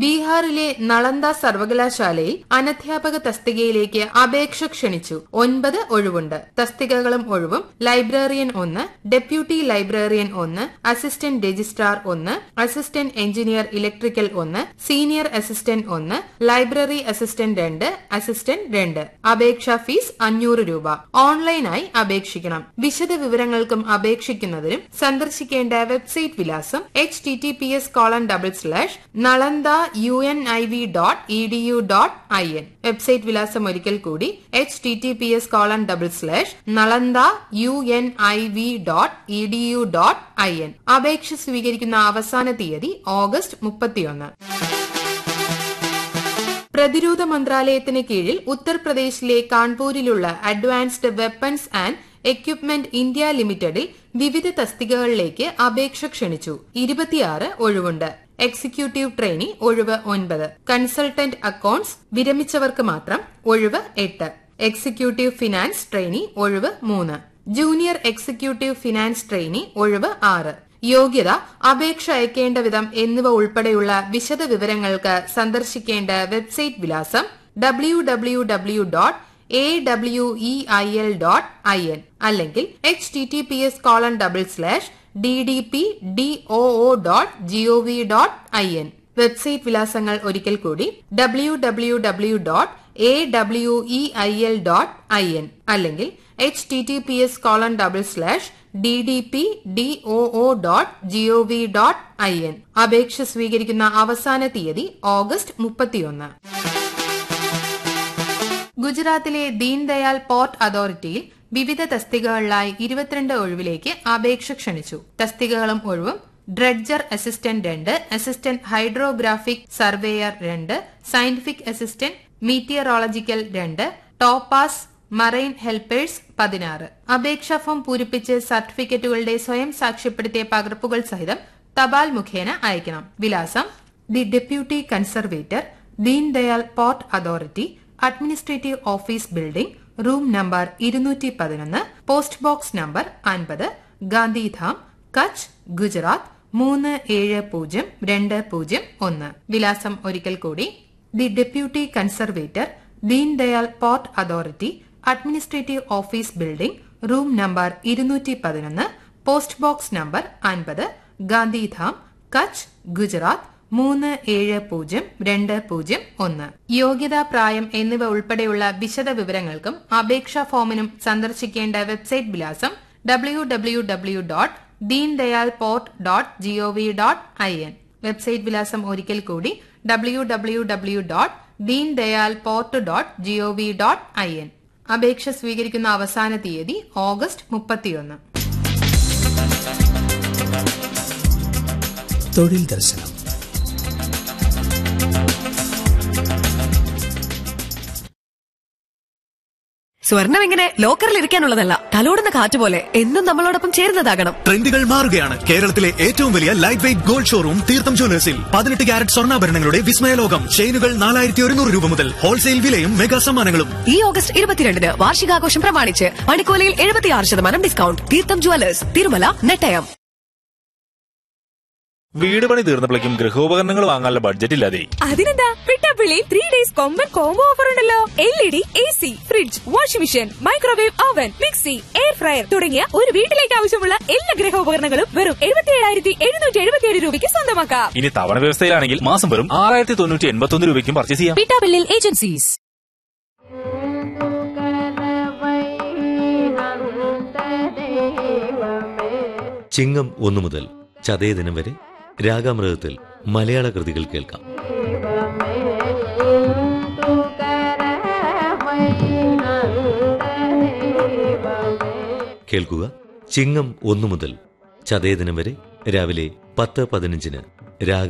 ബീഹാറിലെ നളന്ദ സർവകലാശാലയിൽ അനധ്യാപക തസ്തികയിലേക്ക് അപേക്ഷ ക്ഷണിച്ചു ഒൻപത് ഒഴിവുണ്ട് തസ്തികകളും ഒഴിവും ലൈബ്രറിയൻ ഒന്ന് ഡെപ്യൂട്ടി ലൈബ്രറിയൻ ഒന്ന് അസിസ്റ്റന്റ് രജിസ്ട്രാർ ഒന്ന് അസിസ്റ്റന്റ് എഞ്ചിനീയർ ഇലക്ട്രിക്കൽ ഒന്ന് സീനിയർ അസിസ്റ്റന്റ് ഒന്ന് ലൈബ്രറി അസിസ്റ്റന്റ് രണ്ട് അസിസ്റ്റന്റ് രണ്ട് അപേക്ഷാ ഫീസ് അഞ്ഞൂറ് രൂപ ഓൺലൈനായി അപേക്ഷിക്കണം വിശദ വിവരങ്ങൾക്കും അപേക്ഷിക്കുന്നതിനും സന്ദർശിക്കേണ്ട വെബ്സൈറ്റ് വിലാസം H T T P S colon double slash Nalanda U N I V dot E D U dot I N website വിലാസം ഒരിക്കൽ കൂടി H T T P S colon double slash Nalanda U N I V dot E D U dot I N അപേക്ഷ സ്വീകരിക്കുന്ന അവസാന തീയതി August മുപ്പത്തിയൊന്ന് പ്രതിരോധ മന്ത്രാലയത്തിന് കീഴിൽ ഉത്തർപ്രദേശിലെ കാൺപൂരിലുള്ള advanced weapons and equipment India ലിമിറ്റഡിൽ വിവിധ തസ്തികകളിലേക്ക് അപേക്ഷ ക്ഷണിച്ചു ഇരുപത്തിയാറ് ഒഴിവുണ്ട് എക്സിക്യൂട്ടീവ് ട്രെയിനി ഒഴിവ് ഒൻപത് കൺസൾട്ടന്റ് അക്കൌണ്ട്സ് വിരമിച്ചവർക്ക് മാത്രം ഒഴിവ് എട്ട് എക്സിക്യൂട്ടീവ് ഫിനാൻസ് ട്രെയിനി ഒഴിവ് മൂന്ന് ജൂനിയർ എക്സിക്യൂട്ടീവ് ഫിനാൻസ് ട്രെയിനി ഒഴിവ് ആറ് യോഗ്യത അപേക്ഷ അയക്കേണ്ട വിധം എന്നിവ ഉൾപ്പെടെയുള്ള വിശദ വിവരങ്ങൾക്ക് സന്ദർശിക്കേണ്ട വെബ്സൈറ്റ് വിലാസം W W W dot A W E I L dot I N അല്ലെങ്കിൽ H T T P S colon double slash D D P D O O dot G O V dot I N website വിലാസങ്ങൾ ഒരിക്കൽ കൂടി W W W dot A W E I L dot I N അല്ലെങ്കിൽ H T T P S colon double slash D D P D O O dot G O V dot I N അപേക്ഷ സ്വീകരിക്കുന്ന അവസാന തീയതി August മുപ്പത്തിയൊന്ന് ഗുജറാത്തിലെ Deendayal port അതോറിറ്റിയിൽ വിവിധ തസ്തികകളിലായി ഇരുപത്തിരണ്ട് ഒഴിവിലേക്ക് അപേക്ഷ ക്ഷണിച്ചു തസ്തികകളും ഒഴിവും ഡ്രഡ്ജർ അസിസ്റ്റന്റ് രണ്ട് അസിസ്റ്റന്റ് ഹൈഡ്രോഗ്രാഫിക് സർവേയർ രണ്ട് സയന്റിഫിക് അസിസ്റ്റന്റ് മീറ്റിയറോളജിക്കൽ രണ്ട് ടോപ്പാസ് മറൈൻ ഹെൽപ്പേഴ്സ് പതിനാറ് അപേക്ഷാ ഫോം പൂരിപ്പിച്ച് സർട്ടിഫിക്കറ്റുകളുടെ സ്വയം സാക്ഷ്യപ്പെടുത്തിയ പകർപ്പുകൾ സഹിതം തപാൽ മുഖേന അയക്കണം വിലാസം the deputy conservator Deendayal port authority administrative office building room number ഇരുന്നൂറ്റി പതിനൊന്ന് പോസ്റ്റ് ബോക്സ് നമ്പർ അൻപത് ഗാന്ധിധാം കച്ച് ഗുജറാത്ത് മൂന്ന് ഏഴ് പൂജ്യം രണ്ട് പൂജ്യം ഒന്ന് വിലാസം ഒരിക്കൽ കൂടി the deputy conservator Deendayal port authority administrative office building room number ഇരുന്നൂറ്റി പതിനൊന്ന് പോസ്റ്റ് ബോക്സ് നമ്പർ അൻപത് ഗാന്ധിധാം കച്ച് ഗുജറാത്ത് മൂന്ന് ഏഴ് പൂജ്യം രണ്ട് പൂജ്യം ഒന്ന് യോഗ്യതാ പ്രായം എന്നിവ ഉൾപ്പെടെയുള്ള വിശദ വിവരങ്ങൾക്കും അപേക്ഷാ ഫോമിനും സന്ദർശിക്കേണ്ട വെബ്സൈറ്റ് വിലാസം W W W dot Deendayal port dot GOV dot I N website വിലാസം ഒരിക്കൽ കൂടി W W W dot Deendayal port dot GOV dot I N അപേക്ഷ സ്വീകരിക്കുന്ന അവസാന തീയതി ഓഗസ്റ്റ് മുപ്പത്തിയൊന്ന് തൊഴിൽ ദർശനം സ്വർണം ഇങ്ങനെ ലോക്കറിൽ ഇരിക്കാനുള്ളതല്ല തലോടുന്ന കാറ്റ് പോലെ എന്നും നമ്മളോടൊപ്പം ചേരുന്നതാകണം ട്രെൻഡുകൾ മാറുകയാണ് കേരളത്തിലെ ഏറ്റവും വലിയ ലൈറ്റ് വെയിറ്റ് ഗോൾഡ് ഷോറൂം തീർത്ഥം ജ്വല്ലേഴ്സിൽ പതിനെട്ട് ക്യാരറ്റ് സ്വർണ്ണാഭരണങ്ങളുടെ വിസ്മയലോകം ചെയിനുകൾ നാലായിരത്തി ഒരുന്നൂറ് രൂപ മുതൽ ഹോൾസെയിൽ വിലയും മെഗാ സമ്മാനങ്ങളും ഈ ഓഗസ്റ്റ് ഇരുപത്തിരണ്ടിന് വാർഷികാഘോഷം പ്രമാണിച്ച് പണിക്കോലയിൽ എഴുപത്തിയാറ് ശതമാനം ഡിസ്കൗണ്ട് തീർത്ഥം ജ്വല്ലേഴ്സ് തിരുമല നെട്ടയം വീട് പണി തീർന്നപ്പോഴേക്കും ഗൃഹോപകരണങ്ങൾ വാങ്ങാനുള്ള ബഡ്ജറ്റ് ഇല്ലാതെ അതിനെന്താ പിട്ടാപ്പിള്ളി ത്രീ ഡേയ്സ് കൊമ്പൻ കോംബോ ഓഫർ ഉണ്ടല്ലോ L E D A C fridge washing machine microwave oven mixie air fryer തുടങ്ങിയ ഒരു വീട്ടിലേക്ക് ആവശ്യമുള്ള എല്ലാ ഗൃഹോപകരണങ്ങളും വെറും എഴുപത്തി ഏഴായിരത്തി എഴുന്നൂറ്റി എഴുപത്തിയേഴ് രൂപയ്ക്ക് സ്വന്തമാക്കാം ഇനി തവണ വ്യവസ്ഥയിലാണെങ്കിൽ മാസം വെറും ആറായിരത്തി തൊണ്ണൂറ്റി എൺപത്തി ഒന്ന് രൂപയ്ക്കും പർച്ചേസ് ചെയ്യാം പിട്ടാപ്പിള്ളിൽ ഏജൻസീസ് ചിങ്ങം ഒന്നു മുതൽ ചതയ ദിനം വരെ രാഗാമൃതത്തിൽ മലയാള കൃതികൾ കേൾക്കാം കേൾക്കുക ചിങ്ങം ഒന്നു മുതൽ ചതയ ദിനം വരെ രാവിലെ പത്ത് പതിനഞ്ചിന് രാഗ